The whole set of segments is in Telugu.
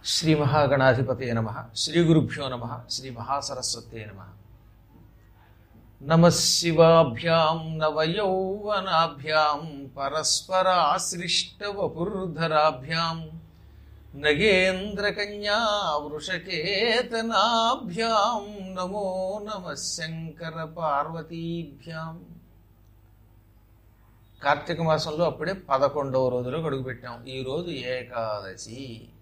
శ్రీ మహాగణాధిపతే నమ శ్రీ గురుభ్యో నమ శ్రీ మహాసరస్వతే నమ నమ శివాభ్యాం నవయౌవనాభ్యాం పరస్పరాశ్లిష్టవపుర్ధరాభ్యాం నగేంద్రకన్యా వృషకేతనాభ్యాం నమో నమ శంకర పార్వతీభ్యాం కార్తీక మాసంలో అప్పుడే పదకొండవ రోజులో అడుగుపెట్టాం ఈ రోజు ఏకాదశి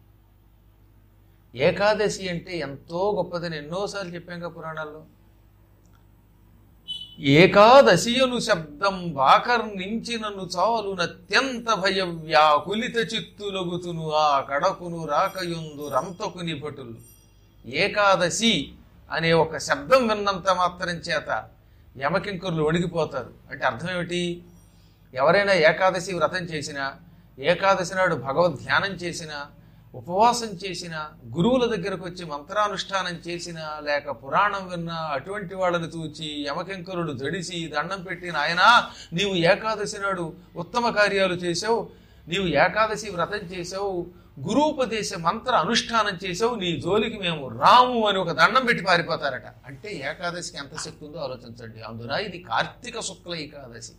ఏకాదశి అంటే ఎంతో గొప్పదని ఎన్నోసార్లు చెప్పాం కదా పురాణాల్లో ఏకాదశి అను శబ్దం వాకర్నించినను చాలు నత్యంత భయ వ్యాకులిత చిత్తులగుతును ఆ కడకును రాకయుందు రంతకుని భటులు ఏకాదశి అనే ఒక శబ్దం విన్నంత మాత్రం చేత యమకింకరులు వణిగిపోతారు అంటే అర్థం ఏమిటి ఎవరైనా ఏకాదశి వ్రతం చేసినా ఏకాదశి నాడు భగవద్ ధ్యానం చేసినా ఉపవాసం చేసిన గురువుల దగ్గరకు వచ్చి మంత్రానుష్ఠానం చేసిన లేక పురాణం విన్నా అటువంటి వాళ్ళని చూచి యమకింకరుడు జడిసి దండం పెట్టి నాయనా నీవు ఏకాదశి నాడు ఉత్తమ కార్యాలు చేసావు నీవు ఏకాదశి వ్రతం చేసావు గురూపదేశ మంత్ర అనుష్ఠానం చేసావు నీ జోలికి మేము రాము అని ఒక దండం పెట్టి పారిపోతారట అంటే ఏకాదశికి ఎంత శక్తి ఉందో ఆలోచించండి అందున ఇది కార్తీక శుక్ల ఏకాదశి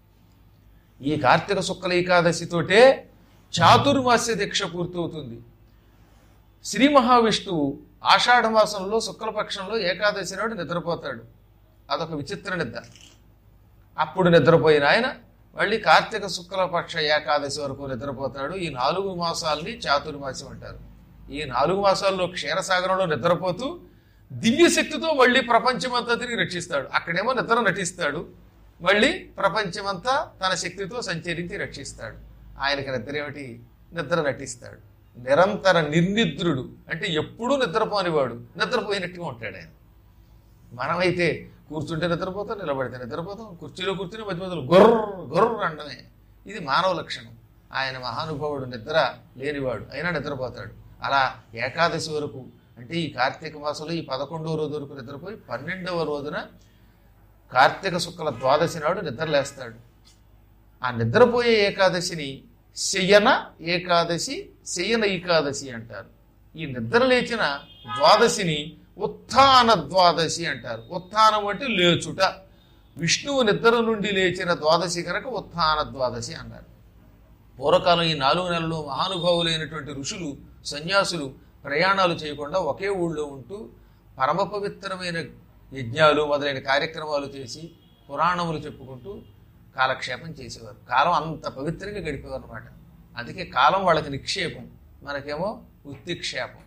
ఈ కార్తీక శుక్ల ఏకాదశితోటే చాతుర్మాస్య దీక్ష పూర్తవుతుంది శ్రీ మహావిష్ణువు ఆషాఢ మాసంలో శుక్లపక్షంలో ఏకాదశి నాడు నిద్రపోతాడు అదొక విచిత్ర నిద్ర అప్పుడు నిద్రపోయిన ఆయన మళ్ళీ కార్తీక శుక్లపక్ష ఏకాదశి వరకు నిద్రపోతాడు ఈ నాలుగు మాసాలని చాతుర్మాస్యం అంటారు ఈ నాలుగు మాసాల్లో క్షీరసాగరంలో నిద్రపోతూ దివ్య శక్తితో మళ్ళీ ప్రపంచమంతా తిరిగి రక్షిస్తాడు అక్కడేమో నిద్ర నటిస్తాడు మళ్ళీ ప్రపంచమంతా తన శక్తితో సంచరించి రక్షిస్తాడు ఆయనకి నిద్ర ఏమిటి నిద్ర నటిస్తాడు నిరంతర నిర్నిద్రుడు అంటే ఎప్పుడూ నిద్రపోనివాడు నిద్రపోయినట్టుగా ఉంటాడు ఆయన మనమైతే కూర్చుంటే నిద్రపోతాం నిలబడితే నిద్రపోతాం కుర్చీలో కూర్చుని మధ్య మధ్యలో గొర్ర గొర్ర అండమే ఇది మానవ లక్షణం ఆయన మహానుభావుడు నిద్ర లేనివాడు అయినా నిద్రపోతాడు అలా ఏకాదశి వరకు అంటే ఈ కార్తీక మాసంలో ఈ పదకొండవ రోజు వరకు నిద్రపోయి పన్నెండవ రోజున కార్తీక శుక్ల ద్వాదశి నాడు నిద్రలేస్తాడు ఆ నిద్రపోయే ఏకాదశిని శయన ఏకాదశి శయన ఏకాదశి అంటారు ఈ నిద్ర లేచిన ద్వాదశిని ఉత్థాన ద్వాదశి అంటారు ఉత్థానం అంటే లేచుట విష్ణువు నిద్ర నుండి లేచిన ద్వాదశి కనుక ఉత్థాన ద్వాదశి అన్నారు పూర్వకాలం ఈ నాలుగు నెలలు మహానుభావులైనటువంటి ఋషులు సన్యాసులు ప్రయాణాలు చేయకుండా ఒకే ఊళ్ళో ఉంటూ పరమ పవిత్రమైన యజ్ఞాలు మొదలైన కార్యక్రమాలు చేసి పురాణములు చెప్పుకుంటూ కాలక్షేపం చేసేవారు కాలం అంత పవిత్రంగా గడిపేవారు అనమాట అందుకే కాలం వాళ్ళకి నిక్షేపం మనకేమో ఉత్తిక్షేపం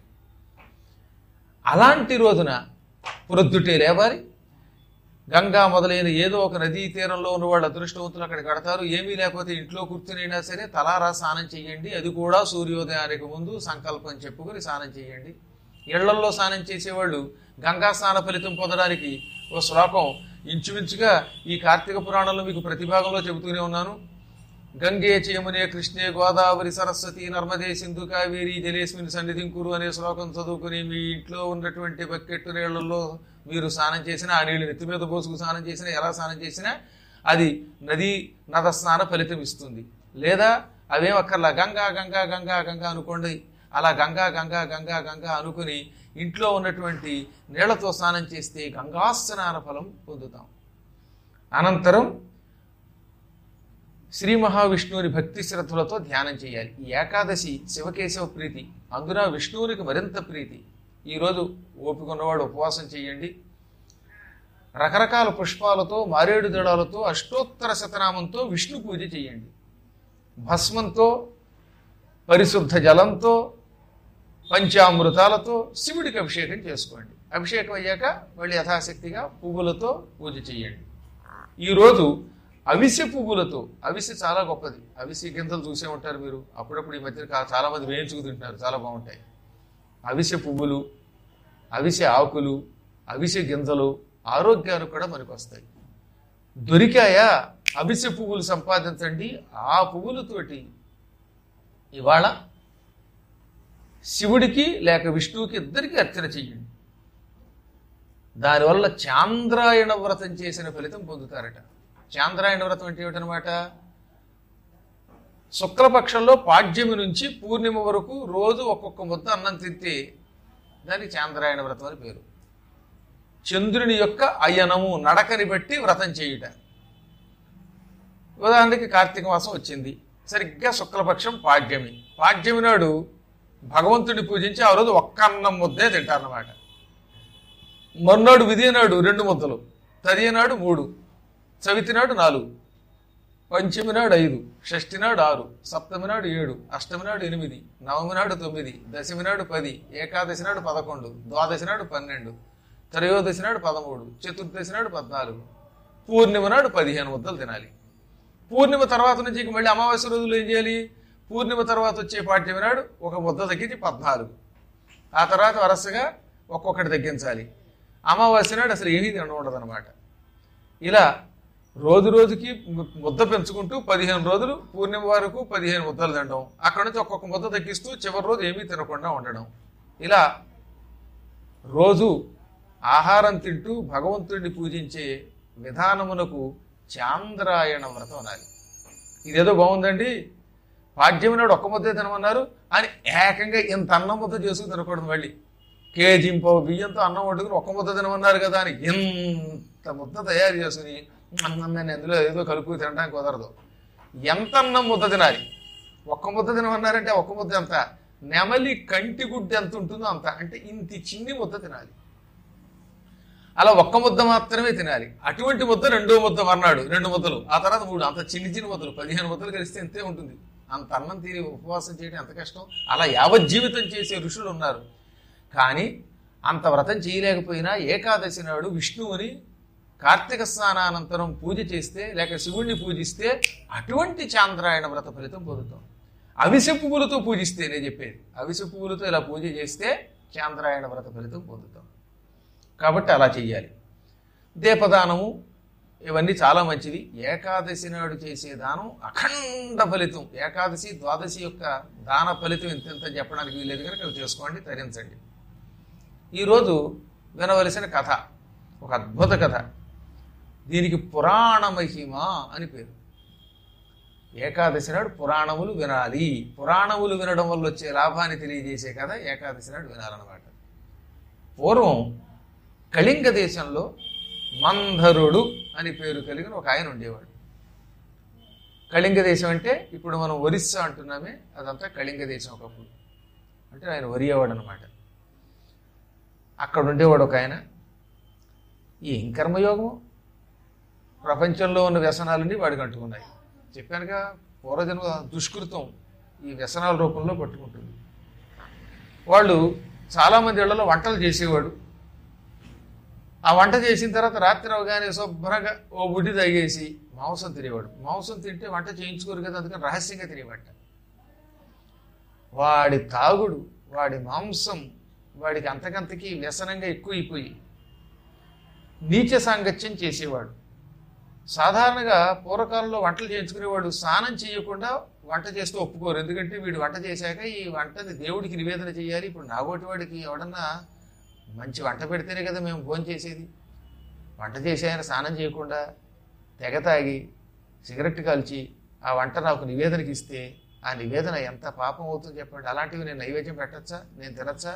అలాంటి రోజున ప్రొద్దుటే లేవాలి గంగా మొదలైన ఏదో ఒక నదీ తీరంలో ఉన్న వాళ్ళు అదృష్టవంతులు అక్కడ కడతారు ఏమీ లేకపోతే ఇంట్లో కూర్చునైనా సరే తలారా స్నానం చేయండి అది కూడా సూర్యోదయానికి ముందు సంకల్పం చెప్పుకొని స్నానం చేయండి ఇళ్లల్లో స్నానం చేసేవాళ్ళు గంగా స్నాన ఫలితం పొందడానికి ఓ శ్లోకం ఇంచుమించుగా ఈ కార్తీక పురాణంలో మీకు ప్రతిభాగంలో చెబుతూనే ఉన్నాను గంగే చేయమునే కృష్ణే గోదావరి సరస్వతి నర్మదే సింధు కావేరి జలేస్మిని సన్నిధిం కురు అనే శ్లోకం చదువుకుని మీ ఇంట్లో ఉన్నటువంటి బకెట్టు నీళ్లలో మీరు స్నానం చేసినా ఆ నీళ్ళు నెత్తి మీద పోసుకు స్నానం చేసినా ఎలా స్నానం చేసినా అది నది నద స్నాన ఫలితం ఇస్తుంది లేదా అవేం అక్కర్లా గంగా గంగా గంగా గంగా అనుకోండి అలా గంగా గంగా గంగా గంగా అనుకుని ఇంట్లో ఉన్నటువంటి నీళ్లతో స్నానం చేస్తే గంగా స్నాన ఫలం పొందుతాం అనంతరం శ్రీ మహావిష్ణువుని భక్తి శ్రద్ధలతో ధ్యానం చేయాలి ఈ ఏకాదశి శివకేశవ ప్రీతి అందున విష్ణువునికి మరింత ప్రీతి ఈరోజు ఓపిక ఉన్నవాడు ఉపవాసం చేయండి రకరకాల పుష్పాలతో మారేడు దళాలతో అష్టోత్తర శతనామంతో విష్ణు పూజ చేయండి భస్మంతో పరిశుద్ధ జలంతో పంచామృతాలతో శివుడికి అభిషేకం చేసుకోండి అభిషేకం అయ్యాక మళ్ళీ యథాశక్తిగా పువ్వులతో పూజ చేయండి ఈరోజు అవిసె పువ్వులతో అవిసె చాలా గొప్పది అవిసె గింజలు చూసే ఉంటారు మీరు అప్పుడప్పుడు ఈ మధ్య కా- చాలా మంది వేయించుకు తింటున్నారు చాలా బాగుంటాయి అవిసె పువ్వులు అవిసె ఆకులు అవిసె గింజలు ఆరోగ్యానికి కూడా మనకు వస్తాయి దొరికాయా అవిసె పువ్వులు సంపాదించండి ఆ పువ్వులతోటి ఇవాళ శివుడికి లేక విష్ణువుకి ఇద్దరికి అర్చన చెయ్యండి దానివల్ల చాంద్రాయణ వ్రతం చేసిన ఫలితం పొందుతారట చాంద్రాయణ వ్రతం అంటే ఏమిటనమాట శుక్లపక్షంలో పాడ్యమి నుంచి పూర్ణిమ వరకు రోజు ఒక్కొక్క ముద్ద అన్నం తింటే దానికి చాంద్రాయణ వ్రతం అని పేరు చంద్రుని యొక్క అయనము నడకని బట్టి వ్రతం చేయుట ఉదాహరణకి కార్తీక మాసం వచ్చింది సరిగ్గా శుక్లపక్షం పాడ్యమి పాడ్యమి నాడు భగవంతుడిని పూజించి ఆ రోజు ఒక్క అన్నం ముద్దే తింటారన్నమాట మొన్నాడు విధి నాడు రెండు ముద్దలు తదియ నాడు మూడు చవితి నాడు నాలుగు పంచమి నాడు ఐదు షష్ఠి నాడు ఆరు సప్తమి నాడు ఏడు అష్టమి నాడు ఎనిమిది నవమి నాడు తొమ్మిది దశమి నాడు పది ఏకాదశి నాడు పదకొండు ద్వాదశి నాడు పన్నెండు త్రయోదశి నాడు పదమూడు చతుర్దశి నాడు పద్నాలుగు పూర్ణిమ నాడు పదిహేను ముద్దలు తినాలి పూర్ణిమ తర్వాత నుంచి ఇంక మళ్ళీ అమావాస్య రోజులు ఏం చేయాలి పూర్ణిమ తర్వాత వచ్చే పాఠ్యమి నాడు ఒక ముద్ద తగ్గించి పద్నాలుగు ఆ తర్వాత వరుసగా ఒక్కొక్కటి తగ్గించాలి అమావాస్య నాడు అసలు ఏమీ తినకూడదు అనమాట ఇలా రోజు రోజుకి ము- ముద్ద పెంచుకుంటూ పదిహేను రోజులు పూర్ణిమ వరకు పదిహేను ముద్దలు తినడం అక్కడ నుంచి ఒక్కొక్క ముద్ద తగ్గిస్తూ చివరి రోజు ఏమీ తినకుండా ఉండడం ఇలా రోజు ఆహారం తింటూ భగవంతుడిని పూజించే విధానమునకు చాంద్రాయణ వ్రతం అనాలి ఇదేదో బాగుందండి పాడ్యమి నాడు ఒక్క ముద్దే తినమన్నారు అని ఏకంగా ఇంత అన్నం ముద్ద చేసుకుని తినకూడదు మళ్ళీ కేజీ పావు బియ్యంతో అన్నం వండుకుని ఒక్క ముద్ద తినమన్నారు కదా అని ఇంత ముద్ద తయారు చేసుకుని అన్నం ఎందులో ఏదో కలుపు తినడానికి కుదరదు ఎంత అన్నం ముద్ద తినాలి ఒక్క ముద్ద తినమన్నారంటే ఒక్క ముద్ద ఎంత నెమలి కంటి గుడ్డ ఎంత ఉంటుందో అంత అంటే ఇంత చిన్ని ముద్ద తినాలి అలా ఒక్క ముద్ద మాత్రమే తినాలి అటువంటి ముద్ద రెండో ముద్ద అన్నాడు రెండు ముద్దలు ఆ తర్వాత మూడు అంత చిన్ని చిన్ని ముద్దలు పదిహేను ముద్దలు కలిస్తే ఎంతే ఉంటుంది అంత అన్నం తిని ఉపవాసం చేయడం ఎంత కష్టం అలా యావజ్జీవితం చేసే ఋషులు ఉన్నారు కానీ అంత వ్రతం చేయలేకపోయినా ఏకాదశి నాడు విష్ణువుని కార్తీక స్నానానంతరం పూజ చేస్తే లేక శివుణ్ణి పూజిస్తే అటువంటి చాంద్రాయణ వ్రత ఫలితం పొందుతాం అవిసె పువ్వులతో పూజిస్తే నేను చెప్పేది అవిసె పువ్వులతో ఇలా పూజ చేస్తే చాంద్రాయణ వ్రత ఫలితం పొందుతాం కాబట్టి అలా చెయ్యాలి దీపదానము ఇవన్నీ చాలా మంచిది ఏకాదశి నాడు చేసే దానం అఖండ ఫలితం ఏకాదశి ద్వాదశి యొక్క దాన ఫలితం ఇంత ఇంత చెప్పడానికి వీలేదు కనుక అవి చేసుకోండి తరించండి ఈరోజు వినవలసిన కథ ఒక అద్భుత కథ దీనికి పురాణ మహిమ అని పేరు ఏకాదశి నాడు పురాణములు వినాలి పురాణములు వినడం వల్ల వచ్చే లాభాన్ని తెలియజేసే కథ ఏకాదశి నాడు వినాలన్నమాట పూర్వం కళింగ దేశంలో మంధరుడు అని పేరు కలిగిన ఒక ఆయన ఉండేవాడు కళింగ దేశం అంటే ఇప్పుడు మనం ఒరిస్సా అంటున్నామే అదంతా కళింగ దేశం ఒకప్పుడు అంటే ఆయన ఒరియేవాడు అనమాట అక్కడ ఉండేవాడు ఒక ఆయన ఏం కర్మయోగము ప్రపంచంలో ఉన్న వ్యసనాలన్నీ వాడికి అంటుకున్నాయి చెప్పానుగా పూర్వజన్మ దుష్కృతం ఈ వ్యసనాల రూపంలో పట్టుకుంటుంది వాళ్ళు చాలామంది ఇళ్లలో వంటలు చేసేవాడు ఆ వంట చేసిన తర్వాత రాత్రి అవగానే శుభ్రంగా ఓ బుడ్డి తాగేసి మాంసం తినేవాడు మాంసం తింటే వంట చేయించుకోరు కదా అందుకని రహస్యంగా తినేవాట వాడి తాగుడు వాడి మాంసం వాడికి అంతకంతకి వ్యసనంగా ఎక్కువైపోయి నీచ సాంగత్యం చేసేవాడు సాధారణంగా పూర్వకాలంలో వంటలు చేయించుకునేవాడు స్నానం చేయకుండా వంట చేస్తూ ఒప్పుకోరు ఎందుకంటే వీడు వంట చేశాక ఈ వంటని దేవుడికి నివేదన చేయాలి ఇప్పుడు నాగోటి వాడికి ఎవడన్నా మంచి వంట పెడితేనే కదా మేము భోజనం చేసేది వంట చేసే ఆయన స్నానం చేయకుండా తెగ తాగి సిగరెట్ కాల్చి ఆ వంట నాకు నివేదనకి ఇస్తే ఆ నివేదన ఎంత పాపం అవుతుందో చెప్పండి అలాంటివి నేను నైవేద్యం పెట్టచ్చా నేను తినచ్చా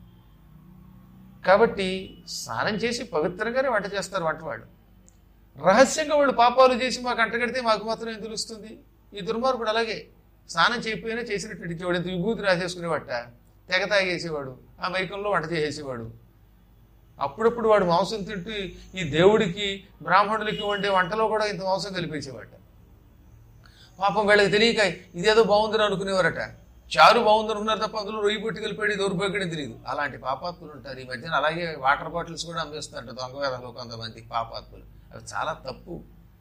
కాబట్టి స్నానం చేసి పవిత్రంగానే వంట చేస్తారు వంటవాడు రహస్యంగా వాళ్ళు పాపాలు చేసి మాకు అంటగడితే మాకు మాత్రం ఏం తెలుస్తుంది ఈ దుర్మార్గుడు అలాగే స్నానం చేయకపోయినా చేసినట్టు ఇచ్చేవాడు ఇంత విభూతి రాసేసుకునేవాట తెగ తాగేసేవాడు ఆ మైకంలో వంట చేసేవాడు అప్పుడప్పుడు వాడు మాంసం తింటూ ఈ దేవుడికి బ్రాహ్మణులకి వండే వంటలో కూడా ఇంత మాంసం కలిపేసేవాట పాపం వీళ్ళకి తెలియక ఇదేదో బాగుందని అనుకునేవారట చారు బాగుంది అనుకున్నారు తప్ప అందులో రొయ్యి పెట్టి కలిపాడు దౌర్భాగ్యం తెలియదు అలాంటి పాపాత్ములు ఉంటారు ఈ మధ్యన అలాగే వాటర్ బాటిల్స్ కూడా అమ్మేస్తారట దొంగ వేదంలో కొంతమంది పాపాత్ములు అవి చాలా తప్పు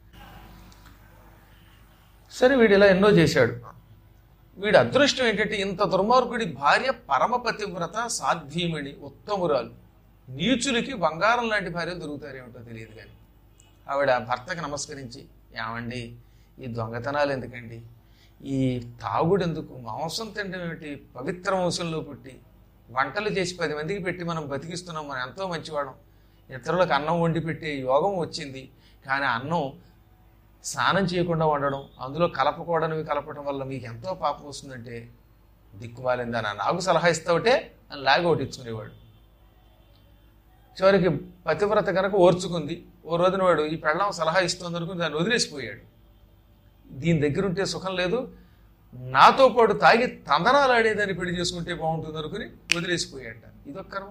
సరే వీడు ఇలా ఎన్నో చేశాడు వీడి అదృష్టం ఏంటంటే ఇంత దుర్మార్గుడి భార్య పరమపతివ్రత సాధ్వీమణి ఉత్తమురాలు నీచులకి బంగారం లాంటి భార్యలు దొరుకుతారేమిటో తెలియదు కానీ ఆవిడ భర్తకు నమస్కరించి ఏమండి ఈ దొంగతనాలు ఎందుకండి ఈ తాగుడు ఎందుకు మాంసం తినడం ఏమిటి పవిత్ర వంశంలో పుట్టి వంటలు చేసి పది మందికి పెట్టి మనం బతికిస్తున్నాం మనం ఎంతో మంచివాడం ఇతరులకు అన్నం వండి పెట్టే యోగం వచ్చింది కానీ అన్నం స్నానం చేయకుండా వండడం అందులో కలపకూడనివి కలపడం వల్ల మీకు ఎంతో పాపం వస్తుందంటే దిక్కుమాలిందని నాకు సలహా ఇస్తావుటే అని లాగి ఒకటి ఇచ్చుకునేవాడు చివరికి పతివ్రత కనుక ఓర్చుకుంది ఓ రోజున వాడు ఈ పెళ్ళం సలహా ఇస్తుంది అనుకుని దాన్ని వదిలేసిపోయాడు దీని దగ్గర ఉంటే సుఖం లేదు నాతో పాటు తాగి తందనాలు ఆడేదాన్ని పెళ్లి చేసుకుంటే బాగుంటుంది అనుకుని వదిలేసిపోయాట ఇదొక్క కర్మ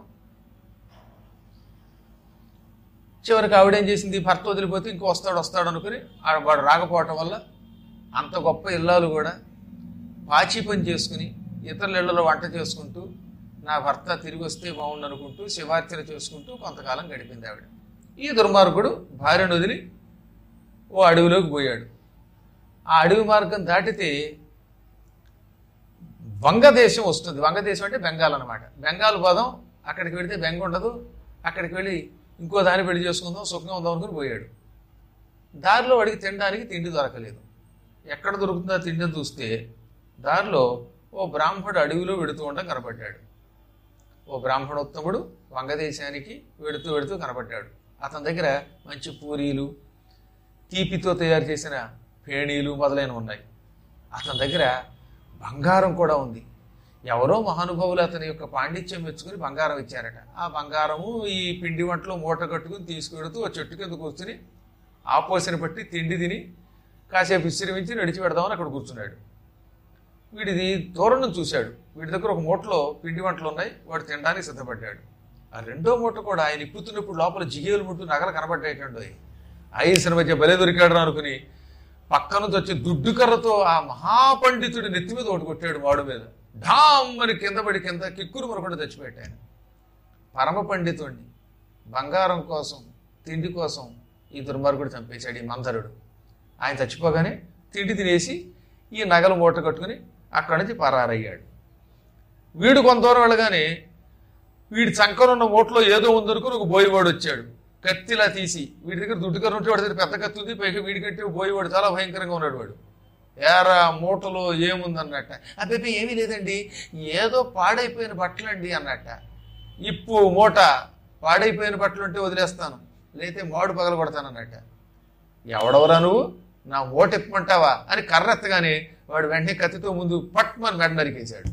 చివరికి ఆవిడేం చేసింది భర్త వదిలిపోతే ఇంకో వస్తాడు వస్తాడు అనుకుని ఆ వాడు రాకపోవటం వల్ల అంత గొప్ప ఇల్లాలు కూడా పాచి పని చేసుకుని ఇతరుల ఇళ్లలో వంట చేసుకుంటూ నా భర్త తిరిగి వస్తే బాగుండు అనుకుంటూ శివార్చన చేసుకుంటూ కొంతకాలం గడిపింది ఆవిడ ఈ దుర్మార్గుడు భార్యను వదిలి ఓ అడవిలోకి పోయాడు ఆ అడవి మార్గం దాటితే వంగదేశం వస్తుంది వంగదేశం అంటే బెంగాల్ అనమాట బెంగాల్ పోదాం అక్కడికి వెళితే బెంగ ఉండదు అక్కడికి వెళ్ళి ఇంకో దాన్ని పెళ్లి చేసుకుందాం సుఖంగా ఉందాం అనుకుని పోయాడు దారిలో వాడికి తినడానికి తిండి దొరకలేదు ఎక్కడ దొరుకుతుందో తిండి అని చూస్తే దారిలో ఓ బ్రాహ్మణుడు అడవిలో వెడుతూ ఉండడం కనపడ్డాడు ఓ బ్రాహ్మణోత్తముడు వంగదేశానికి వెడుతూ వెడుతూ కనపడ్డాడు అతని దగ్గర మంచి పూరీలు తీపితో తయారు చేసిన పేణీలు మొదలైనవి ఉన్నాయి అతని దగ్గర బంగారం కూడా ఉంది ఎవరో మహానుభావులు అతని యొక్క పాండిత్యం మెచ్చుకుని బంగారం ఇచ్చారట ఆ బంగారము ఈ పిండి వంటలో మూట కట్టుకుని తీసుకెడుతూ ఓ చెట్టు కింద కూర్చుని ఆపోసిన పట్టి తిండి తిని కాసేపు విశ్రమించి నడిచి పెడదామని అక్కడ కూర్చున్నాడు వీడిది దూరం నుంచి చూశాడు వీడి దగ్గర ఒక మూటలో పిండి వంటలు ఉన్నాయి వాడు తినడానికి సిద్ధపడ్డాడు ఆ రెండో మూట కూడా ఆయన ఇప్పుతున్నప్పుడు లోపల జిగేలు ముట్టు నగలు కనబడ్డాయి ఐసిన మధ్య బలే దొరికాడు అనుకుని పక్క నుంచి వచ్చి దుడ్డు కర్రతో ఆ మహాపండితుడి నెత్తి మీద ఒకటి కొట్టాడు వాడు మీద ఢామ్ అని కింద పడి కింద కిక్కురు మరొకటి తెచ్చిపెట్టాను ఆయన పరమ పండితుడిని బంగారం కోసం తిండి కోసం ఈ దుర్మార్గుడు చంపేశాడు ఈ మందరుడు ఆయన చచ్చిపోగానే తిండి తినేసి ఈ నగలు మూట కట్టుకుని అక్కడి నుంచి పరారయ్యాడు వీడు కొంత దూరం వెళ్ళగానే వీడి చంకనున్న మూటలో ఏదో ఉందనుకుని ఒక బోయివాడు వచ్చాడు కత్తిలా తీసి వీడి దగ్గర దుడ్డు కర్ర ఉంటే వాడి దగ్గర పెద్ద కత్తి ఉంది పైగా వీడికంటే బోయివాడు చాలా భయంకరంగా ఉన్నాడు వాడు ఏరా మూటలో ఏముందన్నట్ట అబ్బాయి ఏమీ లేదండి ఏదో పాడైపోయిన బట్టలండి అన్నట్ట ఇప్పు మూట పాడైపోయిన బట్టలు ఉంటే వదిలేస్తాను లేతే మాడు పగల కొడతానన్నట్ట ఎవడవరా నువ్వు నా మూట ఇప్పమంటావా అని కర్రెత్తగానే వాడు వెంటనే కత్తితో ముందు పట్మని మెడ నరికేశాడు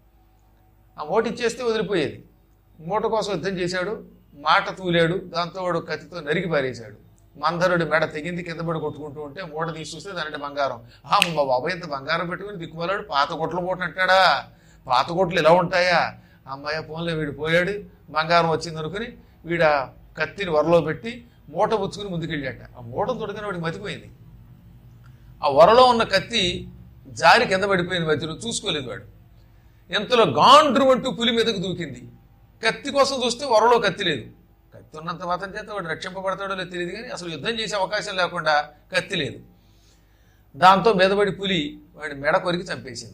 ఆ మూట ఇచ్చేస్తే వదిలిపోయేది మూట కోసం యుద్ధం చేశాడు మాట తూలాడు దాంతో వాడు కత్తితో నరికి పారేశాడు మందరుడి మెడ తెగింది కింద పడి కొట్టుకుంటూ ఉంటే మూట తీసి చూస్తే దానింటే బంగారం అమ్మ బాబాయ్ ఇంత బంగారం పెట్టుకుని దిక్కుమలాడు పాత కొట్ల మూట అంటాడా పాత కొట్లు ఇలా ఉంటాయా అమ్మాయి ఫోన్లో వీడు పోయాడు బంగారం వచ్చింది అనుకుని వీడు ఆ కత్తిని వరలో పెట్టి మూట పుచ్చుకుని ముందుకెళ్ళాట ఆ మూట తొడకని వాడికి మతిపోయింది ఆ వరలో ఉన్న కత్తి జారి కింద పడిపోయింది మధ్యలో చూసుకోలేదు వాడు ఎంతలో గాండ్రు అంటూ పులి మీదకు దూకింది కత్తి కోసం చూస్తే వరలో కత్తి లేదు కత్తి ఉన్నంత మాత్రం చేత వాడు రక్షింపబడతాడో లేదో తెలియదు కానీ అసలు యుద్ధం చేసే అవకాశం లేకుండా కత్తి లేదు దాంతో మీదపడి పులి వాడి మెడ కొరికి చంపేసింది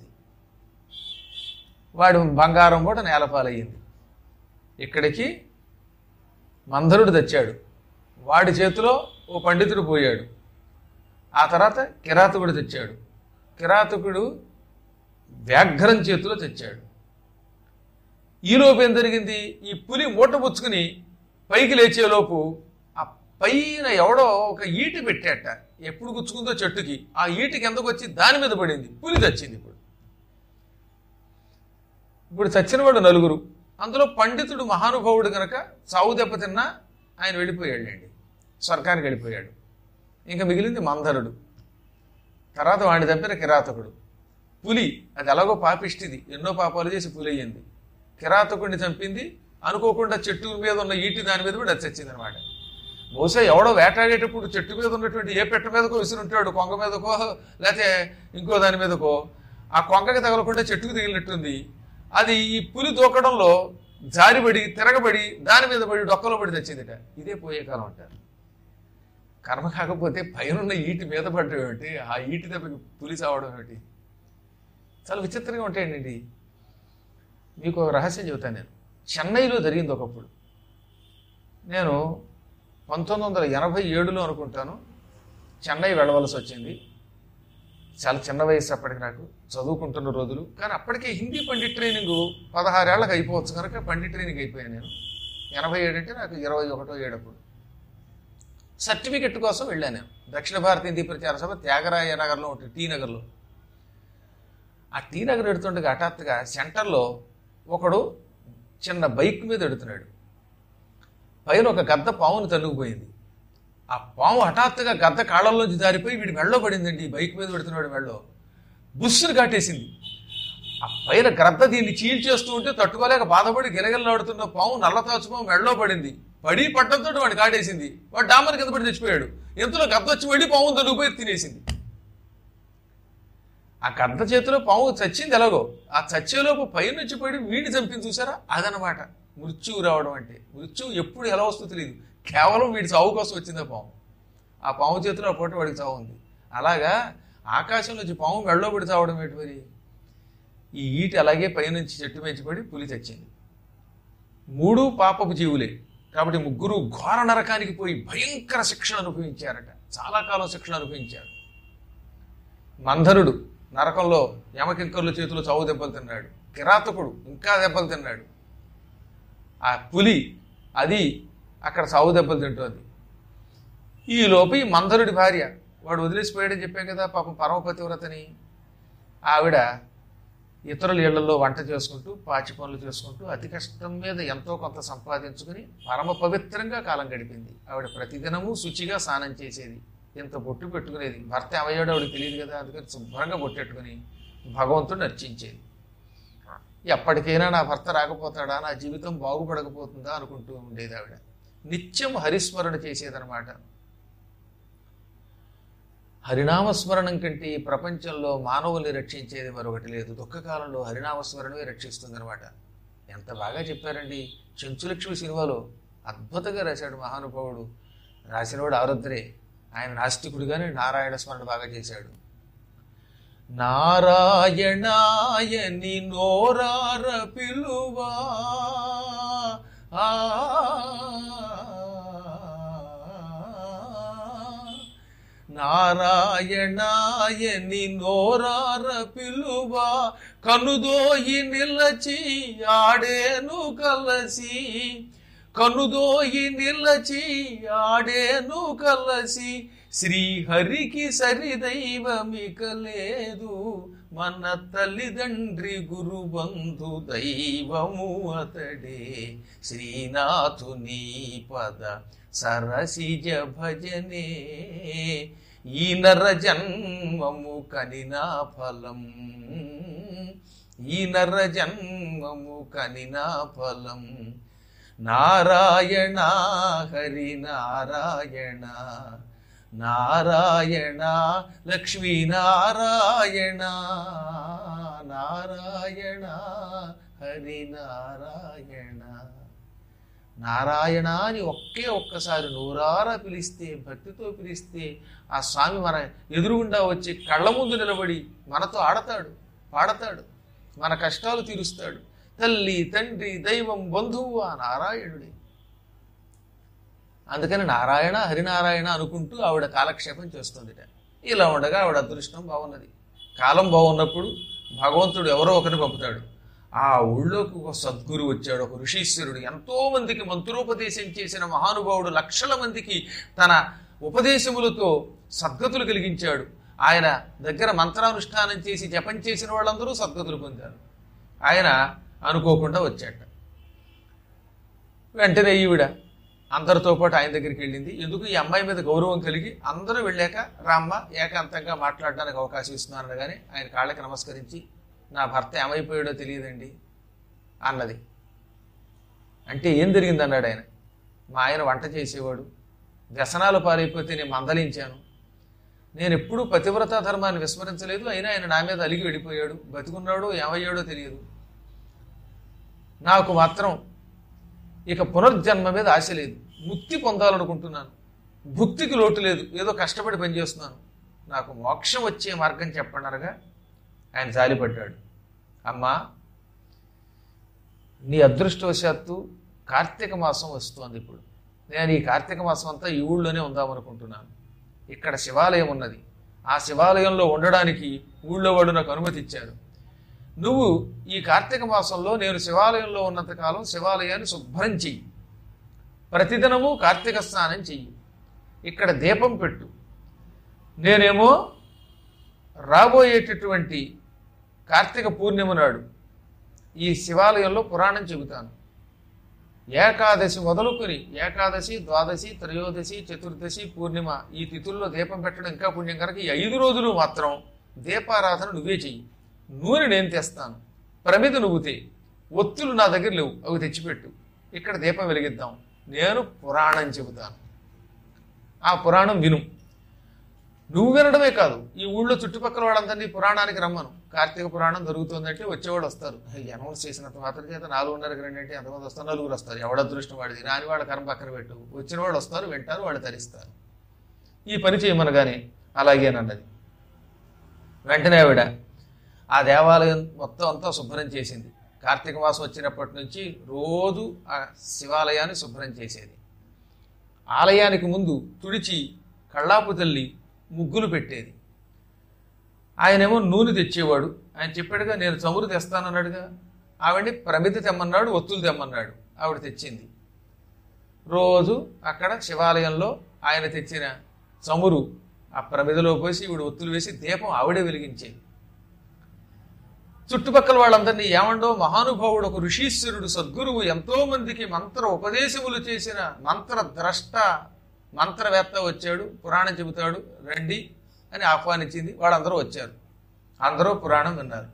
వాడి బంగారం కూడా నేలపాలయ్యింది ఇక్కడికి మందరుడు తెచ్చాడు వాడి చేతిలో ఓ పండితుడు పోయాడు ఆ తర్వాత కిరాతకుడు తెచ్చాడు కిరాతకుడు వ్యాఘ్రం చేతిలో తెచ్చాడు ఈలోపు ఏం జరిగింది ఈ పులి మూట పుచ్చుకుని పైకి లేచేలోపు ఆ పైన ఎవడో ఒక ఈటి పెట్టాట ఎప్పుడు గుచ్చుకుందో చెట్టుకి ఆ ఈటికి ఎందుకు వచ్చి దాని మీద పడింది పులి చచ్చింది ఇప్పుడు ఇప్పుడు చచ్చినవాడు నలుగురు అందులో పండితుడు మహానుభావుడు గనక చావు దెబ్బతిన్నా ఆయన వెళ్ళిపోయాడండి స్వర్గానికి వెళ్ళిపోయాడు ఇంకా మిగిలింది మందరుడు తర్వాత వాడిని చంపిన కిరాతకుడు పులి అది ఎలాగో పాపిష్టిది ఎన్నో పాపాలు చేసి పులి అయ్యింది కిరాతకుడిని చంపింది అనుకోకుండా చెట్టు మీద ఉన్న ఈటి దాని మీద కూడా అది చచ్చింది అనమాట బహుశా ఎవడో వేటాడేటప్పుడు చెట్టు మీద ఉన్నటువంటి ఏ పెట్ట మీదకో విసురుంటాడు కొంగ మీదకో లేకపోతే ఇంకో దాని మీదకో ఆ కొంగకి తగలకుండా చెట్టుకు తగిలినట్టుంది అది ఈ పులి దూకడంలో జారిబడి తిరగబడి దాని మీద పడి డొక్కలో పడి తెచ్చిందిట ఇదే పోయే కాలం అంటారు కర్మ కాకపోతే పైన ఈటి మీద పడ్డం ఏమిటి ఆ ఈటి దెబ్బకి పులి చావడం ఏమిటి చాలా విచిత్రంగా ఉంటాయండి మీకు ఒక రహస్యం చెబుతాను నేను చెన్నైలో జరిగింది ఒకప్పుడు నేను పంతొమ్మిది వందల ఎనభై ఏడులో అనుకుంటాను చెన్నై వెళ్ళవలసి వచ్చింది చాలా చిన్న వయసు అప్పటికి నాకు చదువుకుంటున్న రోజులు కానీ అప్పటికే హిందీ పండిట్ ట్రైనింగ్ పదహారేళ్ళకి అయిపోవచ్చు కనుక పండిట్ ట్రైనింగ్ అయిపోయాను నేను ఎనభై ఏడు అంటే నాకు ఇరవై ఒకటో ఏడప్పుడు సర్టిఫికెట్ కోసం వెళ్ళాను నేను దక్షిణ భారత హిందీ ప్రచార సభ త్యాగరాయ నగర్లో ఉంటుంది టీ నగర్లో ఆ టీ నగర్ ఎడుతుండగా హఠాత్తుగా సెంటర్లో ఒకడు చిన్న బైక్ మీద ఎడుతున్నాడు పైన ఒక గద్ద పావును తన్నుకుపోయింది ఆ పాము హఠాత్తుగా గద్ద కాళ్ళల్లోంచి జారిపోయి వీడి మెళ్ళో పడిందండి ఈ బైక్ మీద పెడుతున్నాడు మెళ్ళో బుస్సును కాటేసింది ఆ పైన గ్రద్ద దీన్ని చీల్చేస్తూ ఉంటే తట్టుకోలేక బాధపడి గిలగిలలాడుతున్న పాము నల్ల తాచుపాము మెళ్ళో పడింది పడి పట్టంతో వాడు కాటేసింది వాడు డామర్ కింద పడి చచ్చిపోయాడు ఎంతలో గద్ద వచ్చి వెళ్ళి పాము తనుకుపోయి తినేసింది ఆ గద్ద చేతిలో పాము చచ్చింది ఎలాగో ఆ చచ్చేలోపు పైనుంచి పడి వీడిని చంపింది చూసారా అదనమాట మృత్యువు రావడం అంటే మృత్యువు ఎప్పుడు ఎలా వస్తుందో తెలియదు కేవలం వీడి చావు కోసం వచ్చిందా పాము ఆ పాము చేతిలో ఆ పూట వాడికి చావు ఉంది అలాగా ఆకాశంలో వచ్చి పాము మెళ్ళో పడి చావడం ఏంటి మరి ఈ ఈటి అలాగే పైనుంచి చెట్టు పెంచి పడి పులి చచ్చింది మూడు పాపపు జీవులే కాబట్టి ముగ్గురు ఘోర నరకానికి పోయి భయంకర శిక్షణ అనుభవించారట చాలా కాలం శిక్షణ అనుభవించారు మంధనుడు నరకంలో యమకింకర్ల చేతిలో చావు దెబ్బలు తిన్నాడు కిరాతకుడు ఇంకా దెబ్బలు తిన్నాడు ఆ పులి అది అక్కడ సావు దెబ్బలు తింటోంది ఈ లోపు ఈ మందరుడి భార్య వాడు వదిలేసిపోయాడని చెప్పాం కదా పాపం పరమపతివ్రతని ఆవిడ ఇతరుల ఇళ్లలో వంట చేసుకుంటూ పాచి పనులు చేసుకుంటూ అతి కష్టం మీద ఎంతో కొంత సంపాదించుకుని పరమ పవిత్రంగా కాలం గడిపింది ఆవిడ ప్రతిదినము శుచిగా స్నానం చేసేది ఇంత బొట్టు పెట్టుకునేది భర్త అవయ్యాడు ఆవిడకి తెలియదు కదా అందుకని శుభ్రంగా బొట్టెట్టుకుని భగవంతుడిని అర్చించేది ఎప్పటికైనా నా భర్త రాకపోతాడా నా జీవితం బాగుపడకపోతుందా అనుకుంటూ ఉండేది ఆవిడ నిత్యం హరిస్మరణ చేసేదనమాట హరినామస్మరణం కంటే ఈ ప్రపంచంలో మానవుల్ని రక్షించేది మరొకటి లేదు దుఃఖకాలంలో హరినామస్మరణమే రక్షిస్తుంది అనమాట ఎంత బాగా చెప్పారండి చెంచులక్ష్మి సినిమాలో అద్భుతంగా రాశాడు మహానుభావుడు రాసినవాడు ఆరుద్రే ఆయన నాస్తికుడిగానే నారాయణ స్మరణ బాగా చేశాడు నారాయణాయని నోరార పిలువా ఆ నారాయణాయని నోరార పిలువా కనుదోయి నిలచి ఆడేను కలసి కనుదోయి నిలచి ఆడేను కలసి శ్రీహరికి సరిదైవమిక లేదు మన తల్లిదండ్రి గురుబంధు దైవము అతడే శ్రీనాథుని పద సరసిజ భజనే ఈ నర జన్మము కనినా ఫలం ఈ నర జన్మము కనినా ఫలం నారాయణ హరి నారాయణ నారాయణ లక్ష్మీ నారాయణ నారాయణ హరి నారాయణ నారాయణ అని ఒకే ఒక్కసారి నూరారా పిలిస్తే భక్తితో పిలిస్తే ఆ స్వామి మన ఎదురుగుండా వచ్చి కళ్ళ ముందు నిలబడి మనతో ఆడతాడు పాడతాడు మన కష్టాలు తీరుస్తాడు తల్లి తండ్రి దైవం బంధువు ఆ నారాయణుడే అందుకని నారాయణ హరినారాయణ అనుకుంటూ ఆవిడ కాలక్షేపం చేస్తుందిట ఇలా ఉండగా ఆవిడ అదృష్టం బాగున్నది కాలం బాగున్నప్పుడు భగవంతుడు ఎవరో ఒకరిని పంపుతాడు ఆ ఊళ్ళోకి ఒక సద్గురు వచ్చాడు ఒక ఋషీశ్వరుడు ఎంతో మందికి మంత్రోపదేశం చేసిన మహానుభావుడు లక్షల మందికి తన ఉపదేశములతో సద్గతులు కలిగించాడు ఆయన దగ్గర మంత్రానుష్ఠానం చేసి జపం చేసిన వాళ్ళందరూ సద్గతులు పొందారు ఆయన అనుకోకుండా వచ్చాట వెంటనే ఈవిడ అందరితో పాటు ఆయన దగ్గరికి వెళ్ళింది ఎందుకు ఈ అమ్మాయి మీద గౌరవం కలిగి అందరూ వెళ్ళాక రామ్మ ఏకాంతంగా మాట్లాడడానికి అవకాశం ఇస్తున్నాను కానీ ఆయన కాళ్ళకి నమస్కరించి నా భర్త ఏమైపోయాడో తెలియదండి అన్నది అంటే ఏం జరిగింది అన్నాడు ఆయన మా ఆయన వంట చేసేవాడు వ్యసనాలు పారైపోతే నేను మందలించాను నేను ఎప్పుడూ పతివ్రత ధర్మాన్ని విస్మరించలేదు అయినా ఆయన నా మీద అలిగి వెళ్ళిపోయాడు బతికున్నాడో ఏమయ్యాడో తెలియదు నాకు మాత్రం ఇక పునర్జన్మ మీద ఆశ లేదు ముక్తి పొందాలనుకుంటున్నాను భుక్తికి లోటు లేదు ఏదో కష్టపడి పనిచేస్తున్నాను నాకు మోక్షం వచ్చే మార్గం చెప్పండి అనగా ఆయన జాలిపడ్డాడు అమ్మా నీ అదృష్టవశాత్తు కార్తీక మాసం వస్తోంది ఇప్పుడు నేను ఈ కార్తీక మాసం అంతా ఈ ఊళ్ళోనే ఉందామనుకుంటున్నాను ఇక్కడ శివాలయం ఉన్నది ఆ శివాలయంలో ఉండడానికి ఊళ్ళో వాడు నాకు అనుమతి ఇచ్చారు నువ్వు ఈ కార్తీక మాసంలో నేను శివాలయంలో ఉన్నంతకాలం శివాలయాన్ని శుభ్రం చెయ్యి ప్రతిదినము కార్తీక స్నానం చెయ్యి ఇక్కడ దీపం పెట్టు నేనేమో రాబోయేటటువంటి కార్తీక పూర్ణిమ నాడు ఈ శివాలయంలో పురాణం చెబుతాను ఏకాదశి మొదలుకొని ఏకాదశి ద్వాదశి త్రయోదశి చతుర్దశి పూర్ణిమ ఈ తిథుల్లో దీపం పెట్టడం ఇంకా పుణ్యం కనుక ఈ ఐదు రోజులు మాత్రం దీపారాధన నువ్వే చెయ్యి నూనె నేను తెస్తాను ప్రమిద నువ్వు తే ఒత్తులు నా దగ్గర లేవు అవి తెచ్చిపెట్టు ఇక్కడ దీపం వెలిగిద్దాం నేను పురాణం చెబుతాను ఆ పురాణం విను నువ్వు వినడమే కాదు ఈ ఊళ్ళో చుట్టుపక్కల వాళ్ళందరినీ పురాణానికి రమ్మను కార్తీక పురాణం జరుగుతుందంటే వచ్చేవాళ్ళు వస్తారు అనౌన్స్ చేసినంత మాత్రం చేత నాలుగున్నరకు రెండు అంటే ఎంతమంది వస్తారు నలుగురు వస్తారు ఎవడ అదృష్టం వాడిది రాని వాళ్ళ కర్మ పక్కన పెట్టు వచ్చిన వాళ్ళు వస్తారు వింటారు వాళ్ళు తరిస్తారు ఈ పని చేయమనగానే అలాగేనన్నది వెంటనే ఆవిడ ఆ దేవాలయం మొత్తం అంతా శుభ్రం చేసింది కార్తీక మాసం వచ్చినప్పటి నుంచి రోజు ఆ శివాలయాన్ని శుభ్రం చేసేది ఆలయానికి ముందు తుడిచి కళ్ళాపు తల్లి ముగ్గులు పెట్టేది ఆయనేమో నూనె తెచ్చేవాడు ఆయన చెప్పాడుగా నేను చమురు తెస్తానన్నాడుగా ఆవిడ్ని ప్రమిద తెమ్మన్నాడు ఒత్తులు తెమ్మన్నాడు ఆవిడ తెచ్చింది రోజు అక్కడ శివాలయంలో ఆయన తెచ్చిన చమురు ఆ ప్రమిదలో పోసి ఈవిడ ఒత్తులు వేసి దీపం ఆవిడే వెలిగించేది చుట్టుపక్కల వాళ్ళందరినీ ఏమండో మహానుభావుడు ఒక ఋషీశ్వరుడు సద్గురువు ఎంతో మందికి మంత్ర ఉపదేశములు చేసిన మంత్ర ద్రష్ట మంత్రవేత్త వచ్చాడు పురాణం చెబుతాడు రండి అని ఆహ్వానించింది వాళ్ళందరూ వచ్చారు అందరూ పురాణం విన్నారు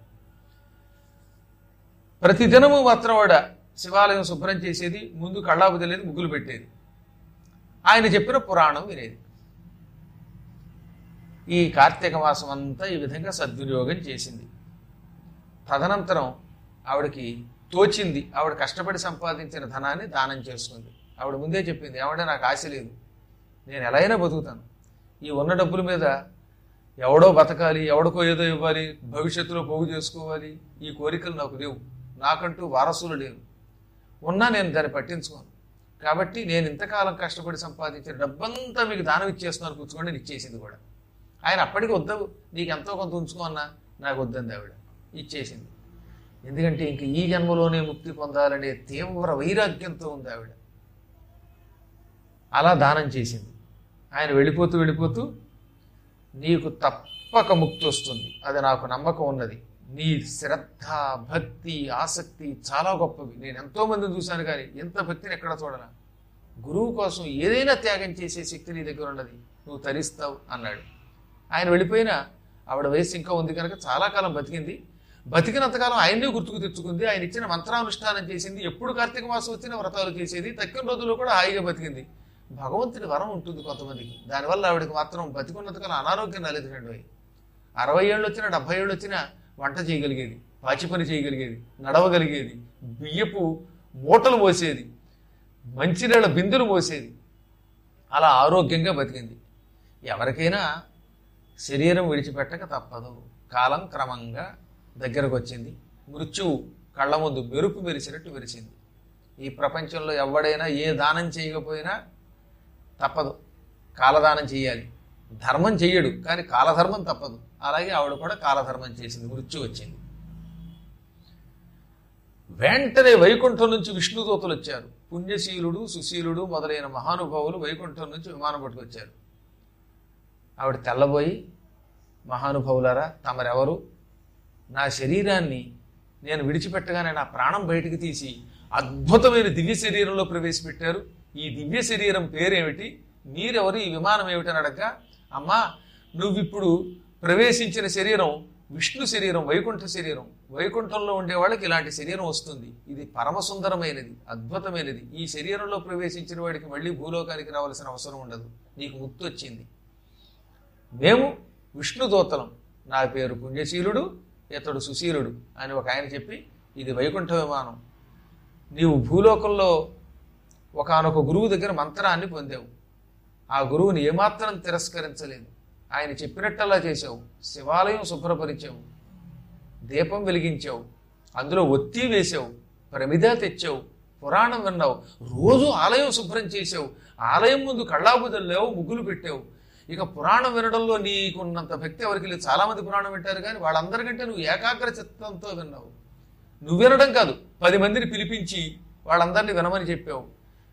ప్రతిదినము మాత్రం వాడ శివాలయం శుభ్రం చేసేది ముందు కళ్ళాపు తెలియదు ముగ్గులు పెట్టేది ఆయన చెప్పిన పురాణం వినేది ఈ కార్తీక మాసం అంతా ఈ విధంగా సద్వినియోగం చేసింది తదనంతరం ఆవిడకి తోచింది ఆవిడ కష్టపడి సంపాదించిన ధనాన్ని దానం చేసుకుంది ఆవిడ ముందే చెప్పింది ఏమంటే నాకు ఆశ లేదు నేను ఎలా అయినా బతుకుతాను ఈ ఉన్న డబ్బుల మీద ఎవడో బతకాలి ఎవడికో ఏదో ఇవ్వాలి భవిష్యత్తులో పోగు చేసుకోవాలి ఈ కోరికలు నాకు లేవు నాకంటూ వారసులు లేవు ఉన్నా నేను దాన్ని పట్టించుకోను కాబట్టి నేను ఇంతకాలం కష్టపడి సంపాదించిన డబ్బంతా మీకు దానం ఇచ్చేస్తున్నాను కూర్చోండి అని ఇచ్చేసింది కూడా ఆయన అప్పటికి వద్దవు నీకు ఎంతో కొంత ఉంచుకో అన్నా నాకు వద్దంది ఆవిడ ఇచ్చేసింది ఎందుకంటే ఇంక ఈ జన్మలోనే ముక్తి పొందాలనే తీవ్ర వైరాగ్యంతో ఉంది ఆవిడ అలా దానం చేసింది ఆయన వెళ్ళిపోతూ వెళ్ళిపోతూ నీకు తప్పక ముక్తి వస్తుంది అది నాకు నమ్మకం ఉన్నది నీ శ్రద్ధ భక్తి ఆసక్తి చాలా గొప్పవి నేను ఎంతో మందిని చూశాను కానీ ఎంత భక్తిని ఎక్కడ చూడనా గురువు కోసం ఏదైనా త్యాగం చేసే శక్తి నీ దగ్గర ఉన్నది నువ్వు తరిస్తావు అన్నాడు ఆయన వెళ్ళిపోయినా ఆవిడ వయసు ఇంకా ఉంది కనుక చాలా కాలం బతికింది బతికినంతకాలం ఆయన్నే గుర్తుకు తెచ్చుకుంది ఆయన ఇచ్చిన మంత్రానుష్ఠానం చేసింది ఎప్పుడు కార్తీక మాసం వచ్చిన వ్రతాలు చేసేది తక్కిన రోజుల్లో కూడా హాయిగా బతికింది భగవంతుని వరం ఉంటుంది కొంతమందికి దానివల్ల ఆవిడకి మాత్రం బతికున్నంతకాలం అనారోగ్యం రాలేదు రెండు అరవై ఏళ్ళు వచ్చినా డెబ్బై ఏళ్ళు వచ్చినా వంట చేయగలిగేది పాచి పని చేయగలిగేది నడవగలిగేది బియ్యపు మూటలు మోసేది మంచినీళ్ళ బిందులు మోసేది అలా ఆరోగ్యంగా బతికింది ఎవరికైనా శరీరం విడిచిపెట్టక తప్పదు కాలం క్రమంగా దగ్గరకు వచ్చింది మృత్యువు కళ్ళ ముందు మెరుపు మెరిసినట్టు మెరిసింది ఈ ప్రపంచంలో ఎవడైనా ఏ దానం చేయకపోయినా తప్పదు కాలదానం చేయాలి ధర్మం చెయ్యడు కానీ కాలధర్మం తప్పదు అలాగే ఆవిడ కూడా కాలధర్మం చేసింది మృత్యు వచ్చింది వెంటనే వైకుంఠం నుంచి విష్ణుదూతలు వచ్చారు పుణ్యశీలుడు సుశీలుడు మొదలైన మహానుభావులు వైకుంఠం నుంచి విమానం పట్టుకొచ్చారు ఆవిడ తెల్లబోయి మహానుభావులారా తమరెవరు నా శరీరాన్ని నేను విడిచిపెట్టగానే నా ప్రాణం బయటికి తీసి అద్భుతమైన దివ్య శరీరంలో ప్రవేశపెట్టారు ఈ దివ్య శరీరం పేరేమిటి మీరెవరు ఈ విమానం ఏమిటని అడగగా అమ్మా నువ్విప్పుడు ప్రవేశించిన శరీరం విష్ణు శరీరం వైకుంఠ శరీరం వైకుంఠంలో ఉండే వాళ్ళకి ఇలాంటి శరీరం వస్తుంది ఇది పరమ సుందరమైనది అద్భుతమైనది ఈ శరీరంలో ప్రవేశించిన వాడికి మళ్ళీ భూలోకానికి రావాల్సిన అవసరం ఉండదు నీకు ముక్తి వచ్చింది మేము విష్ణుదూతలం నా పేరు పుణ్యశీలుడు ఇతడు సుశీలుడు అని ఒక ఆయన చెప్పి ఇది వైకుంఠ విమానం నీవు భూలోకంలో ఒకనొక గురువు దగ్గర మంత్రాన్ని పొందావు ఆ గురువుని ఏమాత్రం తిరస్కరించలేదు ఆయన చెప్పినట్టల్లా చేశావు శివాలయం శుభ్రపరిచావు దీపం వెలిగించావు అందులో ఒత్తి వేశావు ప్రమిద తెచ్చావు పురాణం విన్నావు రోజు ఆలయం శుభ్రం చేసావు ఆలయం ముందు కళ్ళాబుదల్లావు ముగ్గులు పెట్టావు ఇక పురాణం వినడంలో నీకున్నంత భక్తి ఎవరికి లేదు చాలా మంది పురాణం వింటారు కానీ వాళ్ళందరికంటే నువ్వు ఏకాగ్ర చిత్తంతో విన్నావు నువ్వు వినడం కాదు పది మందిని పిలిపించి వాళ్ళందరినీ వినమని చెప్పావు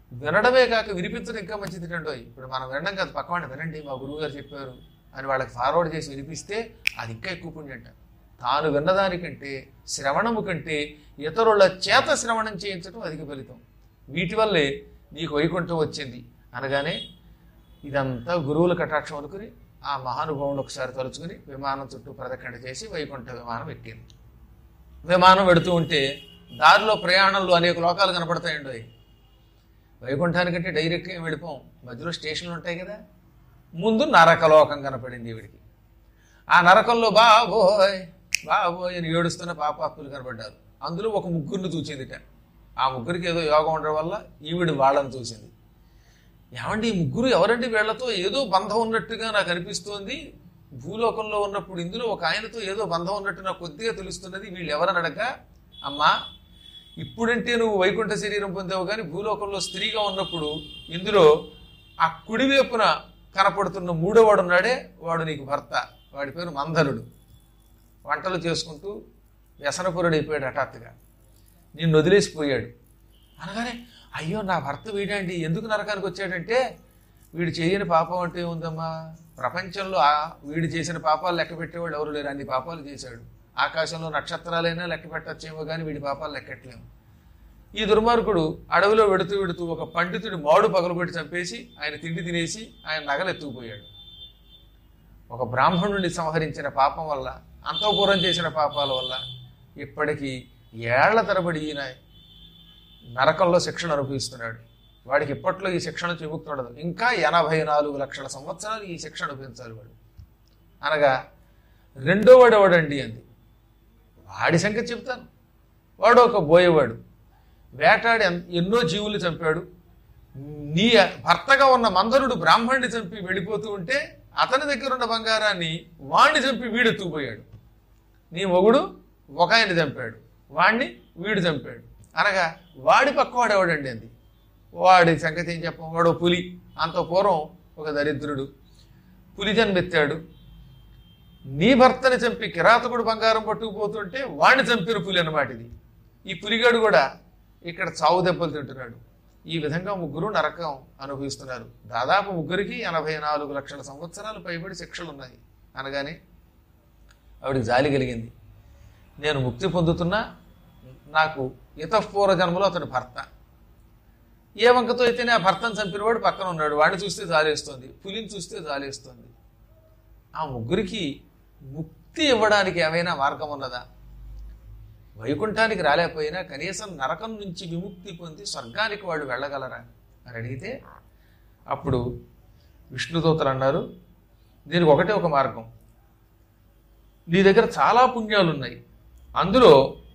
వినడమే కాక వినిపించడం ఇంకా మంచిది తినండి ఇప్పుడు మనం వినడం కాదు పక్కవాడిని వినండి మా గురువు గారు చెప్పారు అని వాళ్ళకి ఫార్వర్డ్ చేసి వినిపిస్తే అది ఇంకా ఎక్కువ పుణ్యంట తాను విన్నదానికంటే శ్రవణము కంటే ఇతరుల చేత శ్రవణం చేయించడం అధిక ఫలితం వీటి వల్లే నీకు వైకుంఠం వచ్చింది అనగానే ఇదంతా గురువుల కటాక్షం అనుకుని ఆ మహానుభావుని ఒకసారి తలుచుకుని విమానం చుట్టూ ప్రదక్షిణ చేసి వైకుంఠ విమానం ఎక్కింది విమానం వెడుతూ ఉంటే దారిలో ప్రయాణంలో అనేక లోకాలు కనపడతాయండి అవి వైకుంఠానికంటే డైరెక్ట్గా ఏం వెళ్ళిపోం మధ్యలో స్టేషన్లు ఉంటాయి కదా ముందు నరకలోకం కనపడింది ఈవిడికి ఆ నరకంలో బాబోయ్ బాబోయ్ అని ఏడుస్తున్న పాపాత్ములు కనపడ్డారు అందులో ఒక ముగ్గురిని చూసిందిట ఆ ముగ్గురికి ఏదో యోగం ఉండడం వల్ల ఈవిడ వాళ్ళని చూసింది ఏమండి ఈ ముగ్గురు ఎవరండి వీళ్లతో ఏదో బంధం ఉన్నట్టుగా నాకు అనిపిస్తోంది భూలోకంలో ఉన్నప్పుడు ఇందులో ఒక ఆయనతో ఏదో బంధం ఉన్నట్టు నాకు కొద్దిగా తెలుస్తున్నది వీళ్ళు ఎవరని అడగ అమ్మా ఇప్పుడంటే నువ్వు వైకుంఠ శరీరం పొందావు కానీ భూలోకంలో స్త్రీగా ఉన్నప్పుడు ఇందులో ఆ కుడివైపున కనపడుతున్న మూడో వాడు ఉన్నాడే వాడు నీకు భర్త వాడి పేరు మందరుడు వంటలు చేసుకుంటూ వ్యసనపురుడైపోయాడు హఠాత్తుగా నిన్ను వదిలేసిపోయాడు అనగానే అయ్యో నా భర్త వీడండి ఎందుకు నరకానికి వచ్చాడంటే వీడు చేయని పాపం అంటే ఉందమ్మా ప్రపంచంలో ఆ వీడు చేసిన పాపాలు లెక్క పెట్టేవాళ్ళు ఎవరు లేరు అన్ని పాపాలు చేశాడు ఆకాశంలో నక్షత్రాలైనా లెక్క పెట్టచ్చేమో కానీ వీడి పాపాలు లెక్కట్లేము ఈ దుర్మార్గుడు అడవిలో వెడుతూ వెడుతూ ఒక పండితుడి మాడు పగలగొట్టి చంపేసి ఆయన తిండి తినేసి ఆయన నగలు ఎత్తుకుపోయాడు ఒక బ్రాహ్మణుడిని సంహరించిన పాపం వల్ల అంతఃపురం చేసిన పాపాల వల్ల ఇప్పటికీ ఏళ్ల తరబడి ఈయన నరకంలో శిక్షణ అనుభవిస్తున్నాడు వాడికి ఇప్పట్లో ఈ శిక్షణ నుంచి విముక్తి ఉండదు ఇంకా ఎనభై నాలుగు లక్షల సంవత్సరాలు ఈ శిక్షణ అనుభవించాలి వాడు అనగా రెండో వాడు ఎవడండి అంది వాడి సంగతి చెప్తాను వాడు ఒక బోయేవాడు వేటాడి ఎన్- ఎన్నో జీవులు చంపాడు నీ భర్తగా ఉన్న మందరుడు బ్రాహ్మణుడిని చంపి వెళ్ళిపోతూ ఉంటే అతని దగ్గర ఉన్న బంగారాన్ని వాణ్ణి చంపి వీడు ఎత్తుకుపోయాడు నీ మొగుడు ఒక ఆయన చంపాడు వాణ్ణి వీడు చంపాడు అనగా వాడి పక్కవాడు ఎవడండి అంది వాడి సంగతి ఏం చెప్పం వాడు పులి అంత పూర్వం ఒక దరిద్రుడు పులి జన్మెత్తాడు నీ భర్తని చంపి కిరాతకుడు బంగారం పట్టుకుపోతుంటే వాడిని చంపిన పులి అన్నమాట ఇది ఈ పులిగాడు కూడా ఇక్కడ చావు దెబ్బలు తింటున్నాడు ఈ విధంగా ముగ్గురు నరకం అనుభవిస్తున్నారు దాదాపు ముగ్గురికి ఎనభై నాలుగు లక్షల సంవత్సరాలు పైబడి శిక్షలు ఉన్నాయి అనగానే ఆవిడికి జాలి కలిగింది నేను ముక్తి పొందుతున్నా నాకు ఇతపూర్వ జన్మలో అతని భర్త ఏ వంకతో అయితేనే ఆ భర్తను చంపినవాడు పక్కన ఉన్నాడు వాడిని చూస్తే జాలేస్తుంది పులిని చూస్తే జాలేస్తుంది ఆ ముగ్గురికి ముక్తి ఇవ్వడానికి ఏమైనా మార్గం ఉన్నదా వైకుంఠానికి రాలేకపోయినా కనీసం నరకం నుంచి విముక్తి పొంది స్వర్గానికి వాళ్ళు వెళ్ళగలరా అని అడిగితే అప్పుడు విష్ణుదూతలు అన్నారు దీనికి ఒకటే ఒక మార్గం నీ దగ్గర చాలా పుణ్యాలు ఉన్నాయి అందులో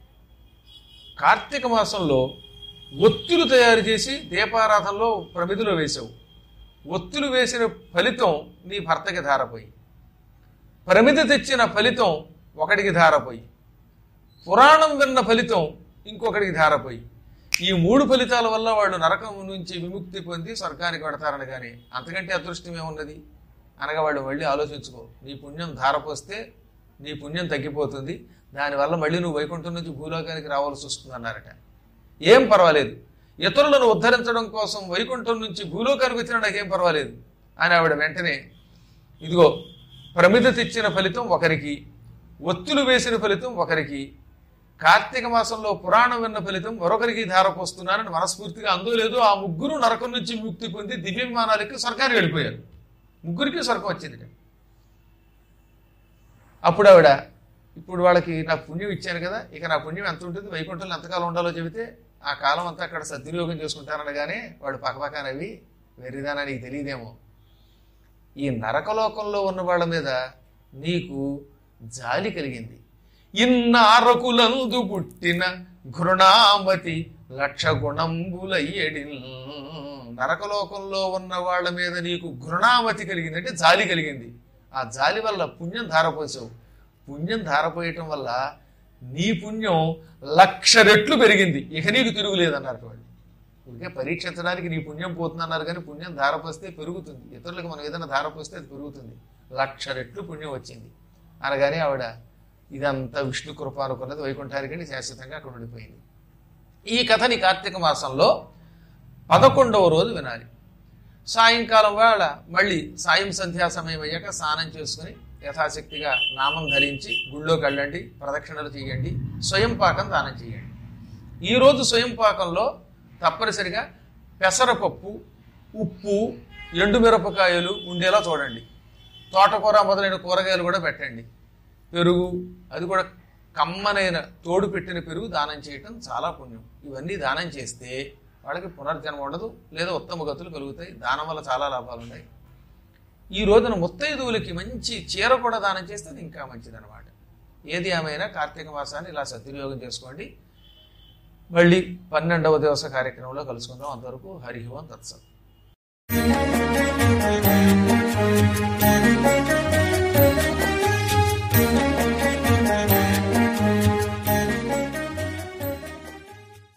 కార్తీక మాసంలో ఒత్తులు తయారు చేసి దీపారాధనలో ప్రమిదిలో వేసావు ఒత్తులు వేసిన ఫలితం నీ భర్తకి ధారపోయి ప్రమిది తెచ్చిన ఫలితం ఒకడికి ధారపోయి పురాణం విన్న ఫలితం ఇంకొకడికి ధారపోయి ఈ మూడు ఫలితాల వల్ల వాళ్ళు నరకం నుంచి విముక్తి పొంది స్వర్గానికి పెడతారని కానీ అంతకంటే అదృష్టం ఏమున్నది అనగా వాళ్ళు మళ్ళీ ఆలోచించుకో నీ పుణ్యం ధారపోస్తే నీ పుణ్యం తగ్గిపోతుంది దానివల్ల మళ్ళీ నువ్వు వైకుంఠం నుంచి భూలోకానికి రావాల్సి వస్తుంది అన్నారట ఏం పర్వాలేదు ఇతరులను ఉద్ధరించడం కోసం వైకుంఠం నుంచి భూలోకానికి వచ్చినా నాకేం పర్వాలేదు అని ఆవిడ వెంటనే ఇదిగో ప్రమిద తెచ్చిన ఫలితం ఒకరికి ఒత్తులు వేసిన ఫలితం ఒకరికి కార్తీక మాసంలో పురాణం విన్న ఫలితం మరొకరికి ధారపోస్తున్నానని మనస్ఫూర్తిగా అందో లేదో ఆ ముగ్గురు నరకం నుంచి ముక్తి పొంది దివ్య విమానాలకి స్వర్గానికి వెళ్ళిపోయారు ముగ్గురికి స్వర్గం వచ్చింది అప్పుడు ఆవిడ ఇప్పుడు వాళ్ళకి నాకు పుణ్యం ఇచ్చాను కదా ఇక నా పుణ్యం ఎంత ఉంటుంది వైకుంఠంలో ఎంతకాలం ఉండాలో చెబితే ఆ కాలం అంతా అక్కడ సద్వినియోగం చేసుకుంటారనగానే వాడు పక్కపక్కనవి వెర్రిదానా నీకు తెలియదేమో ఈ నరకలోకంలో ఉన్న వాళ్ళ మీద నీకు జాలి కలిగింది ఇన్నారకులందు పుట్టిన ఘృణామతి లక్ష గుణంబులయ్యడి నరకలోకంలో ఉన్న వాళ్ళ మీద నీకు ఘృణామతి కలిగింది అంటే జాలి కలిగింది ఆ జాలి వల్ల పుణ్యం ధారపోసావు పుణ్యం ధారపోయటం వల్ల నీ పుణ్యం లక్ష రెట్లు పెరిగింది ఇక నీకు తిరుగులేదన్నారు వాళ్ళు ఊరికే పరీక్షించడానికి నీ పుణ్యం పోతుందన్నారు కానీ పుణ్యం ధారపోస్తే పెరుగుతుంది ఇతరులకు మనం ఏదైనా ధారపోస్తే అది పెరుగుతుంది లక్ష రెట్లు పుణ్యం వచ్చింది అనగానే ఆవిడ ఇదంతా విష్ణు కృప అనుకున్నది వైకుంఠానికి శాశ్వతంగా అక్కడ ఉండిపోయింది ఈ కథని కార్తీక మాసంలో పదకొండవ రోజు వినాలి సాయంకాలం వేళ మళ్ళీ సాయం సంధ్యా సమయం అయ్యాక స్నానం చేసుకుని యథాశక్తిగా నామం ధరించి గుళ్ళోకి వెళ్ళండి ప్రదక్షిణలు చేయండి స్వయం పాకం దానం చేయండి ఈరోజు స్వయం పాకంలో తప్పనిసరిగా పెసరపప్పు ఉప్పు ఎండుమిరపకాయలు ఉండేలా చూడండి తోటకూర మొదలైన కూరగాయలు కూడా పెట్టండి పెరుగు అది కూడా కమ్మనైన తోడు పెట్టిన పెరుగు దానం చేయటం చాలా పుణ్యం ఇవన్నీ దానం చేస్తే వాళ్ళకి పునర్జన్మ ఉండదు లేదా ఉత్తమ గతులు కలుగుతాయి దానం వల్ల చాలా లాభాలు ఉన్నాయి ఈ రోజున ముత్తైదువులకి మంచి చీర కూడా దానం చేస్తే అది ఇంకా మంచిదన్నమాట ఏది ఏమైనా కార్తీక మాసాన్ని ఇలా సద్వినియోగం చేసుకోండి మళ్ళీ పన్నెండవ దివస కార్యక్రమంలో కలుసుకుందాం అంతవరకు హరి ఓం తత్సత్